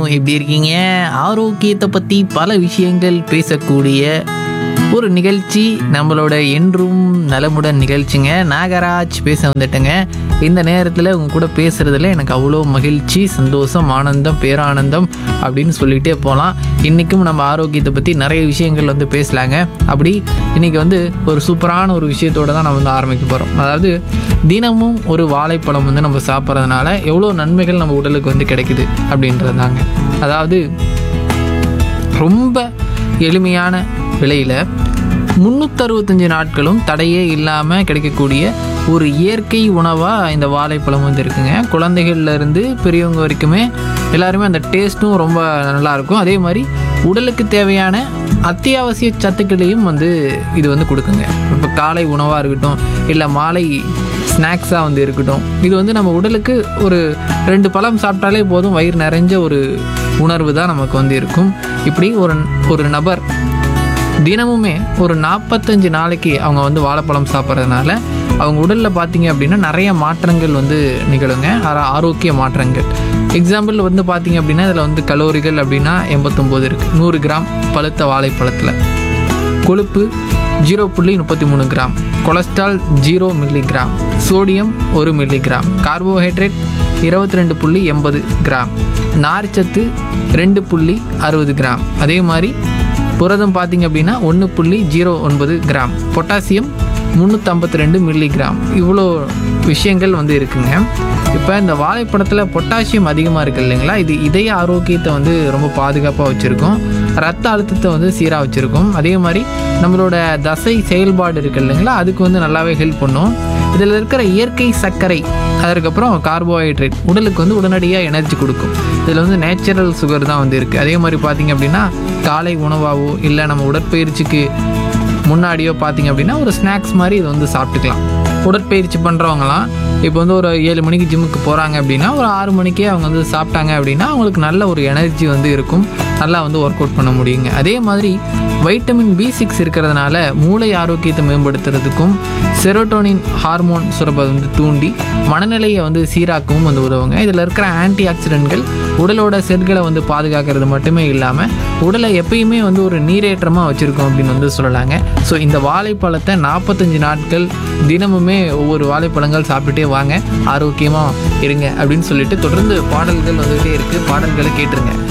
எப்படி இருக்கீங்க ஆரோக்கியத்தை பற்றி பல விஷயங்கள் பேசக்கூடிய ஒரு நிகழ்ச்சி நம்மளோட என்றும் நலமுடன் நிகழ்ச்சிங்க நாகராஜ் பேச வந்துட்டேங்க இந்த நேரத்தில் உங்க கூட பேசுகிறதுல எனக்கு அவ்வளோ மகிழ்ச்சி சந்தோஷம் ஆனந்தம் பேரானந்தம் அப்படின்னு சொல்லிகிட்டே போகலாம் இன்றைக்கும் நம்ம ஆரோக்கியத்தை பற்றி நிறைய விஷயங்கள் வந்து பேசலாங்க அப்படி இன்றைக்கி வந்து ஒரு சூப்பரான ஒரு விஷயத்தோடு தான் நம்ம வந்து ஆரம்பிக்க போகிறோம் அதாவது தினமும் ஒரு வாழைப்பழம் வந்து நம்ம சாப்பிட்றதுனால எவ்வளோ நன்மைகள் நம்ம உடலுக்கு வந்து கிடைக்குது அப்படின்றது தாங்க அதாவது ரொம்ப எளிமையான விலையில் முந்நூற்றறுபத்தஞ்சு நாட்களும் தடையே இல்லாமல் கிடைக்கக்கூடிய ஒரு இயற்கை உணவாக இந்த வாழைப்பழம் வந்து இருக்குங்க குழந்தைகள்ல இருந்து பெரியவங்க வரைக்குமே எல்லாருமே அந்த டேஸ்ட்டும் ரொம்ப நல்லா இருக்கும் அதே மாதிரி உடலுக்கு தேவையான அத்தியாவசிய சத்துக்களையும் வந்து இது வந்து கொடுக்குங்க இப்போ காலை உணவாக இருக்கட்டும் இல்லை மாலை ஸ்நாக்ஸாக வந்து இருக்கட்டும் இது வந்து நம்ம உடலுக்கு ஒரு ரெண்டு பழம் சாப்பிட்டாலே போதும் வயிறு நிறைஞ்ச ஒரு உணர்வு தான் நமக்கு வந்து இருக்கும் இப்படி ஒரு ஒரு நபர் தினமுமே ஒரு நாற்பத்தஞ்சு நாளைக்கு அவங்க வந்து வாழைப்பழம் சாப்பிட்றதுனால அவங்க உடலில் பார்த்தீங்க அப்படின்னா நிறைய மாற்றங்கள் வந்து நிகழுங்க ஆரா- ஆரோக்கிய மாற்றங்கள் எக்ஸாம்பிள் வந்து பார்த்தீங்க அப்படின்னா இதில் வந்து கலோரிகள் அப்படின்னா எண்பத்தொம்போது இருக்குது நூறு கிராம் பழுத்த வாழைப்பழத்தில் கொழுப்பு ஜீரோ புள்ளி முப்பத்தி மூணு gram cholesterol zero milligram sodium ஒரு மில்லிகிராம் கார்போஹைட்ரேட் இருபத்தி ரெண்டு புள்ளி எண்பது கிராம் நார்ச்சத்து ரெண்டு புள்ளி அறுபது கிராம் அதே மாதிரி புரதம் பார்த்தீங்க அப்படின்னா ஒன்று புள்ளி ஜீரோ ஒன்பது கிராம் பொட்டாசியம் முந்நூற்றம்பத்தி ரெண்டு மில்லிகிராம் இவ்வளோ விஷயங்கள் வந்து இருக்குங்க இப்போ இந்த வாழைப்பழத்தில் பொட்டாசியம் அதிகமாக இருக்குது இல்லைங்களா இது இதய ஆரோக்கியத்தை வந்து ரொம்ப பாதுகாப்பாக வச்சுருக்கும் ரத்த அழுத்தத்தை வந்து சீராக வச்சுருக்கும் அதே மாதிரி நம்மளோட தசை செயல்பாடு இருக்குது இல்லைங்களா அதுக்கு வந்து நல்லாவே ஹெல்ப் பண்ணும் இதில் இருக்கிற இயற்கை சர்க்கரை அதுக்கப்புறம் கார்போஹைட்ரேட் உடலுக்கு வந்து உடனடியாக எனர்ஜி கொடுக்கும் இதில் வந்து நேச்சுரல் சுகர் தான் வந்து இருக்குது அதே மாதிரி பார்த்தீங்க அப்படின்னா காலை உணவாவோ இல்லை நம்ம உடற்பயிற்சிக்கு முன்னாடியோ பார்த்தீங்க அப்படின்னா ஒரு ஸ்நாக்ஸ் மாதிரி இதை வந்து சாப்பிட்டுக்கலாம் உடற்பயிற்சி பண்ணுறவங்களாம் இப்போ வந்து ஒரு ஏழு மணிக்கு ஜிம்முக்கு போகிறாங்க அப்படின்னா ஒரு ஆறு மணிக்கே அவங்க வந்து சாப்பிட்டாங்க அப்படின்னா அவங்களுக்கு நல்ல ஒரு எனர்ஜி வந்து இருக்கும் நல்லா வந்து ஒர்க் அவுட் பண்ண முடியுங்க அதே மாதிரி வைட்டமின் பி சிக்ஸ் இருக்கிறதுனால மூளை ஆரோக்கியத்தை மேம்படுத்துறதுக்கும் செரோட்டோனின் ஹார்மோன் சுரப்பை வந்து தூண்டி மனநிலையை வந்து சீராக்கவும் வந்து உதவுங்க இதில் இருக்கிற ஆன்டி ஆக்சிடென்ட்கள் உடலோட செல்களை வந்து பாதுகாக்கிறது மட்டுமே இல்லாமல் உடலை எப்பயுமே வந்து ஒரு நீரேற்றமாக வச்சுருக்கோம் அப்படின்னு வந்து சொல்லலாங்க ஸோ இந்த வாழைப்பழத்தை நாற்பத்தஞ்சு நாட்கள் தினமுமே ஒவ்வொரு வாழைப்பழங்கள் சாப்பிட்டுட்டே வாங்க ஆரோக்கியமாக இருங்க அப்படின்னு சொல்லிட்டு தொடர்ந்து பாடல்கள் வந்துகிட்டே இருக்குது பாடல்களை கேட்டுருங்க